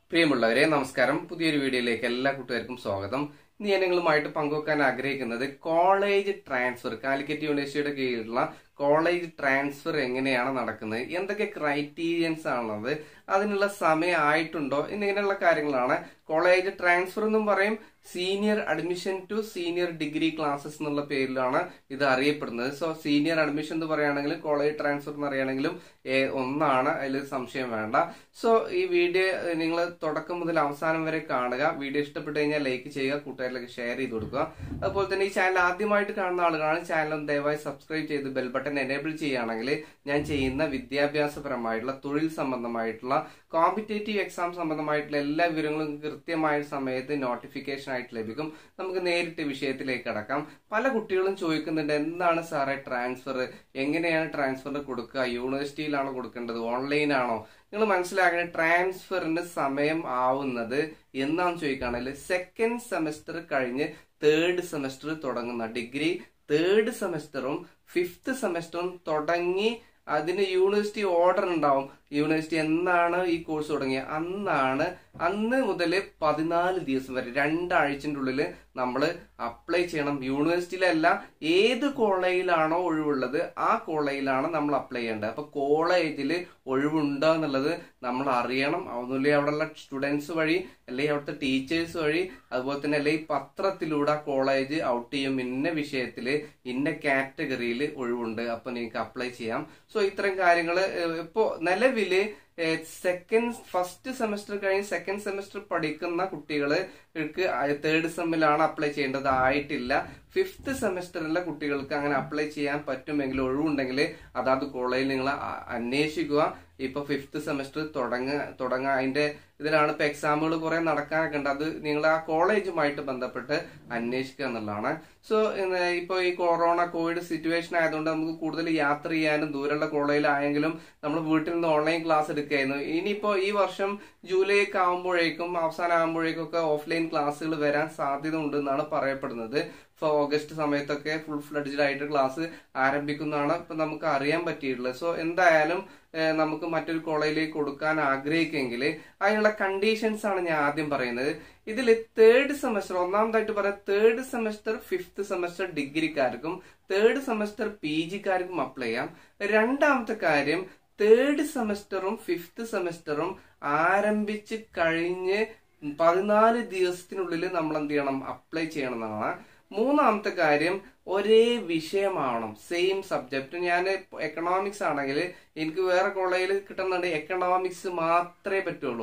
പ്രിയമുള്ളവരെ നമസ്കാരം പുതിയൊരു വീഡിയോയിലേക്ക് എല്ലാ കൂട്ടുകാർക്കും സ്വാഗതം ഇന്ന് ഞാൻ നിങ്ങളുമായിട്ട് പങ്കുവെക്കാൻ ആഗ്രഹിക്കുന്നത് കോളേജ് ട്രാൻസ്ഫർ കാലിക്കറ്റ് യൂണിവേഴ്സിറ്റിയുടെ കീഴിലുള്ള കോളേജ് ട്രാൻസ്ഫർ എങ്ങനെയാണ് നടക്കുന്നത് എന്തൊക്കെ ക്രൈറ്റീരിയൻസ് ആണത് അതിനുള്ള സമയം ആയിട്ടുണ്ടോ എന്നിങ്ങനെയുള്ള കാര്യങ്ങളാണ് കോളേജ് ട്രാൻസ്ഫർ എന്നും പറയും senior admission to senior degree classes എന്നുള്ള പേരിലാണ് ഇത് അറിയപ്പെടുന്നത് സോ സീനിയർ അഡ്മിഷൻ എന്ന് പറയുകയാണെങ്കിലും കോളേജ് ട്രാൻസ്ഫർ എന്ന് പറയുകയാണെങ്കിലും ഏ- ഒന്നാണ് അതിൽ സംശയം വേണ്ട സോ ഈ വീഡിയോ നിങ്ങൾ തുടക്കം മുതൽ അവസാനം വരെ കാണുക വീഡിയോ ഇഷ്ടപ്പെട്ടു കഴിഞ്ഞാൽ ലൈക്ക് ചെയ്യുക കൂട്ടുകാരിലേക്ക് ഷെയർ ചെയ്ത് കൊടുക്കുക അതുപോലെ തന്നെ ഈ ചാനൽ ആദ്യമായിട്ട് കാണുന്ന ആളുകളാണ് ചാനൽ ഒന്ന് ദയവായി സബ്സ്ക്രൈബ് ചെയ്ത് ബെൽ ബട്ടൺ എനേബിൾ ചെയ്യുകയാണെങ്കിൽ ഞാൻ ചെയ്യുന്ന വിദ്യാഭ്യാസപരമായിട്ടുള്ള തൊഴിൽ സംബന്ധമായിട്ടുള്ള കോമ്പറ്റേറ്റീവ് എക്സാം സംബന്ധമായിട്ടുള്ള എല്ലാ വിവരങ്ങളും കൃത്യമായ സമയത്ത് നോട്ടിഫിക്കേഷൻ ആയിട്ട് ലഭിക്കും നമുക്ക് നേരിട്ട് വിഷയത്തിലേക്ക് കടക്കാം പല കുട്ടികളും ചോദിക്കുന്നുണ്ട് എന്താണ് സാറേ ട്രാൻസ്ഫർ എങ്ങനെയാണ് ട്രാൻസ്ഫർ കൊടുക്കുക യൂണിവേഴ്സിറ്റിയിലാണോ കൊടുക്കേണ്ടത് ഓൺലൈൻ ആണോ നിങ്ങൾ മനസ്സിലാക്കണം ട്രാൻസ്ഫറിന് സമയം ആവുന്നത് എന്നാന്ന് ചോദിക്കുകയാണെങ്കിൽ സെക്കൻഡ് സെമസ്റ്റർ കഴിഞ്ഞ് തേർഡ് സെമസ്റ്റർ തുടങ്ങുന്ന ഡിഗ്രി തേർഡ് സെമസ്റ്ററും ഫിഫ്ത്ത് സെമസ്റ്ററും തുടങ്ങി അതിന് യൂണിവേഴ്സിറ്റി ഓർഡർ ഉണ്ടാവും യൂണിവേഴ്സിറ്റി എന്നാണ് ഈ കോഴ്സ് തുടങ്ങിയത് അന്നാണ് അന്ന് മുതൽ പതിനാല് ദിവസം വരെ രണ്ടാഴ്ചൻ്റെ ഉള്ളിൽ നമ്മൾ അപ്ലൈ ചെയ്യണം യൂണിവേഴ്സിറ്റിയിലല്ല ഏത് കോളേജിലാണോ ഒഴിവുള്ളത് ആ കോളേജിലാണ് നമ്മൾ അപ്ലൈ ചെയ്യേണ്ടത് അപ്പൊ കോളേജിൽ ഒഴിവുണ്ടോ എന്നുള്ളത് നമ്മൾ അറിയണം ഒന്നുമില്ലെങ്കിൽ അവിടെയുള്ള സ്റ്റുഡൻസ് വഴി അല്ലെങ്കിൽ അവിടുത്തെ ടീച്ചേഴ്സ് വഴി അതുപോലെ തന്നെ അല്ലെങ്കിൽ പത്രത്തിലൂടെ ആ കോളേജ് ഔട്ട് ചെയ്യും ഇന്ന വിഷയത്തില് ഇന്ന കാറ്റഗറിയിൽ ഒഴിവുണ്ട് അപ്പൊ നിങ്ങൾക്ക് അപ്ലൈ ചെയ്യാം സോ ഇത്തരം കാര്യങ്ങൾ ഇപ്പോ നിലവില് സെക്കൻഡ് ഫസ്റ്റ് സെമസ്റ്റർ കഴിഞ്ഞ് സെക്കൻഡ് സെമസ്റ്റർ പഠിക്കുന്ന കുട്ടികൾക്ക് തേർഡ് സെമ്മിലാണ് അപ്ലൈ ചെയ്യേണ്ടത് ആയിട്ടില്ല ഫിഫ്ത്ത് സെമസ്റ്ററിലെ കുട്ടികൾക്ക് അങ്ങനെ അപ്ലൈ ചെയ്യാൻ പറ്റുമെങ്കിൽ ഒഴിവുണ്ടെങ്കിൽ അതാത് കോളേജിൽ നിങ്ങൾ അ- അന്വേഷിക്കുക ഇപ്പൊ ഫിഫ്ത്ത് സെമസ്റ്റർ തുടങ്ങ തുടങ്ങ അതിന്റെ ഇതിലാണ് ഇപ്പൊ എക്സാമുകൾ കുറെ നടക്കാനൊക്കെ ഉണ്ട് അത് നിങ്ങൾ ആ കോളേജുമായിട്ട് ബന്ധപ്പെട്ട് അന്വേഷിക്കുക എന്നുള്ളതാണ് സോ ഇപ്പൊ ഈ കൊറോണ കോവിഡ് സിറ്റുവേഷൻ ആയതുകൊണ്ട് നമുക്ക് കൂടുതൽ യാത്ര ചെയ്യാനും ദൂരമുള്ള കോളേജിലായെങ്കിലും നമ്മൾ വീട്ടിൽ നിന്ന് ഓൺലൈൻ ക്ലാസ് എടുക്കുകയായിരുന്നു ഇനിയിപ്പോ ഈ വർഷം ജൂലൈ ഒക്കെ ആകുമ്പോഴേക്കും അവസാനം ആകുമ്പോഴേക്കും ഒക്കെ ഓഫ്ലൈൻ ക്ലാസ്സുകൾ വരാൻ സാധ്യത ഉണ്ടെന്നാണ് പറയപ്പെടുന്നത് ഇപ്പൊ ഓഗസ്റ്റ് സമയത്തൊക്കെ ഫുൾ ഫ്ലഡ്ജഡ് ആയിട്ട് ക്ലാസ് ആരംഭിക്കുന്നതാണ് ഇപ്പൊ നമുക്ക് അറിയാൻ പറ്റിയിട്ടുള്ളത് സോ എന്തായാലും ഏഹ്, നമുക്ക് മറ്റൊരു കോളേജിലേക്ക് കൊടുക്കാൻ ആഗ്രഹിക്കുമെങ്കിൽ അതിനുള്ള കണ്ടീഷൻസ് ആണ് ഞാൻ ആദ്യം പറയുന്നത് ഇതിൽ തേർഡ് സെമസ്റ്റർ ഒന്നാമതായിട്ട് പറയാം തേർഡ് സെമസ്റ്റർ ഫിഫ്ത്ത് സെമസ്റ്റർ ഡിഗ്രിക്കാർക്കും തേർഡ് സെമസ്റ്റർ പി ജിക്കാർക്കും അപ്ലൈ ചെയ്യാം രണ്ടാമത്തെ കാര്യം തേർഡ് സെമസ്റ്ററും ഫിഫ്ത്ത് സെമസ്റ്ററും ആരംഭിച്ച് കഴിഞ്ഞ് പതിനാല് ദിവസത്തിനുള്ളിൽ നമ്മൾ എന്ത് ചെയ്യണം അപ്ലൈ ചെയ്യണം എന്നാണ് മൂന്നാമത്തെ കാര്യം ഒരേ വിഷയമാവണം സെയിം സബ്ജക്ട് ഞാൻ എക്കണോമിക്സ് ആണെങ്കിൽ എനിക്ക് വേറെ കോളേജിൽ കിട്ടുന്നുണ്ട് എക്കണോമിക്സ് മാത്രമേ പറ്റുള്ളൂ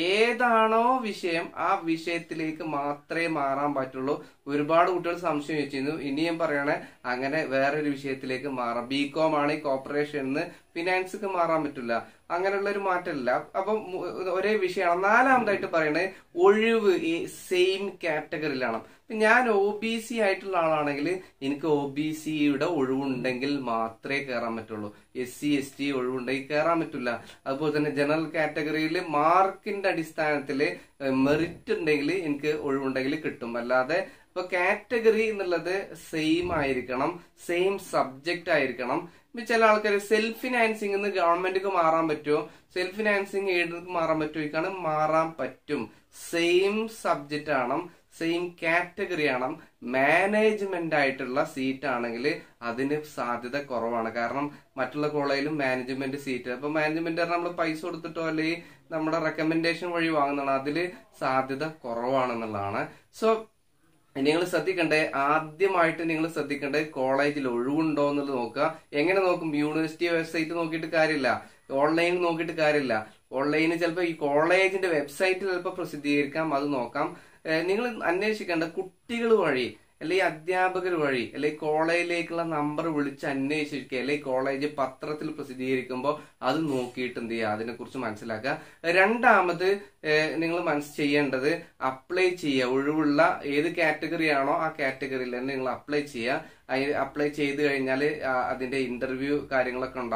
ഏതാണോ വിഷയം ആ വിഷയത്തിലേക്ക് മാത്രമേ മാറാൻ പറ്റുള്ളൂ ഒരുപാട് കുട്ടികൾ സംശയം വെച്ചിരുന്നു ഇനിയും പറയണേ അങ്ങനെ വേറൊരു വിഷയത്തിലേക്ക് മാറാം ബി കോം ആണ് കോർപ്പറേഷൻ ഫിനാൻസിക്ക് മാറാൻ പറ്റില്ല അങ്ങനെയുള്ള ഒരു മാറ്റമില്ല അപ്പം മു- ഒരേ വിഷയമാണ് നാലാമതായിട്ട് പറയണത് ഒഴിവ് ഈ സെയിം കാറ്റഗറിയിലാണ് ഇപ്പൊ ഞാൻ ഒ ബി സി ആയിട്ടുള്ള ആളാണെങ്കിൽ എനിക്ക് ഒ ബി സിയുടെ ഒഴിവുണ്ടെങ്കിൽ മാത്രമേ കയറാൻ പറ്റുള്ളൂ എസ് സി എസ് ടി ഒഴിവുണ്ടെങ്കിൽ കയറാൻ പറ്റില്ല അതുപോലെ തന്നെ ജനറൽ കാറ്റഗറിയിൽ മാർക്കിന്റെ അടിസ്ഥാനത്തിൽ മെറിറ്റ് ഉണ്ടെങ്കിൽ എനിക്ക് ഒഴിവുണ്ടെങ്കിൽ കിട്ടും അല്ലാതെ ഇപ്പൊ കാറ്റഗറി എന്നുള്ളത് സെയിം ആയിരിക്കണം സെയിം സബ്ജക്റ്റ് ആയിരിക്കണം ഇപ്പൊ ചില ആൾക്കാർ സെൽഫ് ഫിനാൻസിങ് എന്ന് ഗവൺമെന്റിക്ക് മാറാൻ പറ്റുമോ സെൽഫ് ഫിനാൻസിങ് എയ്ഡിക്ക് മാറാൻ പറ്റുമോ മാറാൻ പറ്റും സെയിം സബ്ജക്റ്റ് ആണ് സെയിം കാറ്റഗറി ആണ് മാനേജ്മെന്റ് ആയിട്ടുള്ള സീറ്റ് ആണെങ്കിൽ അതിന് സാധ്യത കുറവാണ് കാരണം മറ്റുള്ള കോളേജിലും മാനേജ്മെന്റ് സീറ്റ് അപ്പൊ മാനേജ്മെന്റ് നമ്മൾ പൈസ കൊടുത്തിട്ടോ അല്ലെങ്കിൽ നമ്മുടെ റെക്കമെൻഡേഷൻ വഴി വാങ്ങുന്നതാണ് അതില് സാധ്യത കുറവാണെന്നുള്ളതാണ് സോ നിങ്ങൾ ശ്രദ്ധിക്കണ്ടേ ആദ്യമായിട്ട് നിങ്ങൾ ശ്രദ്ധിക്കേണ്ടത് കോളേജിൽ ഒഴിവുണ്ടോ എന്നുള്ളത് നോക്കുക എങ്ങനെ നോക്കും യൂണിവേഴ്സിറ്റി വെബ്സൈറ്റ് നോക്കിയിട്ട് കാര്യമില്ല ഓൺലൈൻ നോക്കിയിട്ട് കാര്യമില്ല ഓൺലൈനിൽ ചിലപ്പോൾ ഈ കോളേജിന്റെ വെബ്സൈറ്റിൽ ചിലപ്പോൾ പ്രസിദ്ധീകരിക്കാം അത് നോക്കാം ഏഹ് നിങ്ങൾ അന്വേഷിക്കേണ്ട കുട്ടികൾ വഴി അല്ലെങ്കിൽ അധ്യാപകർ വഴി അല്ലെങ്കിൽ കോളേജിലേക്കുള്ള നമ്പർ വിളിച്ച് അന്വേഷിക്കുക അല്ലെങ്കിൽ കോളേജ് പത്രത്തിൽ പ്രസിദ്ധീകരിക്കുമ്പോൾ അത് നോക്കിയിട്ട് എന്ത് ചെയ്യുക അതിനെക്കുറിച്ച് മനസ്സിലാക്കുക രണ്ടാമത് നിങ്ങൾ മനസ്സ് ചെയ്യേണ്ടത് അപ്ലൈ ചെയ്യുക ഒഴിവുള്ള ഏത് കാറ്റഗറി ആണോ ആ കാറ്റഗറിയിൽ തന്നെ നിങ്ങൾ അപ്ലൈ ചെയ്യുക അപ്ലൈ ചെയ്ത് കഴിഞ്ഞാൽ അതിന്റെ ഇന്റർവ്യൂ കാര്യങ്ങളൊക്കെ ഉണ്ടാവും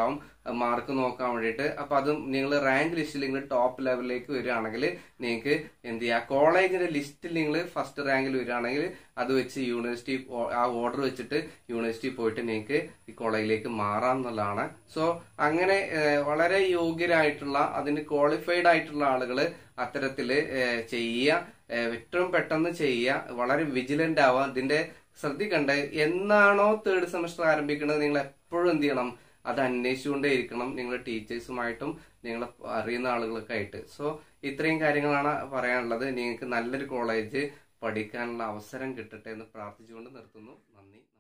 മാർക്ക് നോക്കാൻ വേണ്ടിയിട്ട് അപ്പൊ അത് നിങ്ങൾ റാങ്ക് ലിസ്റ്റിൽ നിങ്ങൾ ടോപ്പ് ലെവലിലേക്ക് വരികയാണെങ്കിൽ നിങ്ങൾക്ക് എന്ത് ചെയ്യുക കോളേജിന്റെ ലിസ്റ്റിൽ നിങ്ങൾ ഫസ്റ്റ് റാങ്കിൽ വരികയാണെങ്കിൽ അത് വെച്ച് യൂണിവേഴ്സിറ്റി ആ ഓർഡർ വെച്ചിട്ട് യൂണിവേഴ്സിറ്റി പോയിട്ട് നിങ്ങൾക്ക് ഈ കോളേജിലേക്ക് മാറാം എന്നുള്ളതാണ് സോ അങ്ങനെ ഏഹ്, വളരെ യോഗ്യരായിട്ടുള്ള അതിന് ക്വാളിഫൈഡ് ആയിട്ടുള്ള ആളുകൾ അത്തരത്തില് ഏഹ്, ചെയ്യുക ഏഹ്, ഏറ്റവും പെട്ടെന്ന് ചെയ്യുക വളരെ വിജിലന്റ് ആവുക ഇതിന്റെ ശ്രദ്ധിക്കണ്ടേ എന്നാണോ തേർഡ് സെമസ്റ്റർ ആരംഭിക്കുന്നത് നിങ്ങൾ എപ്പോഴും എന്ത് ചെയ്യണം അത് അന്വേഷിച്ചുകൊണ്ടേ ഇരിക്കണം നിങ്ങൾ ടീച്ചേഴ്സുമായിട്ടും നിങ്ങൾ അറിയുന്ന ആളുകളൊക്കെ ആയിട്ട് സോ ഇത്രയും കാര്യങ്ങളാണ് പറയാനുള്ളത് നിങ്ങൾക്ക് നല്ലൊരു കോളേജ് പഠിക്കാനുള്ള അവസരം കിട്ടട്ടെ എന്ന് പ്രാർത്ഥിച്ചുകൊണ്ട് നിർത്തുന്നു നന്ദി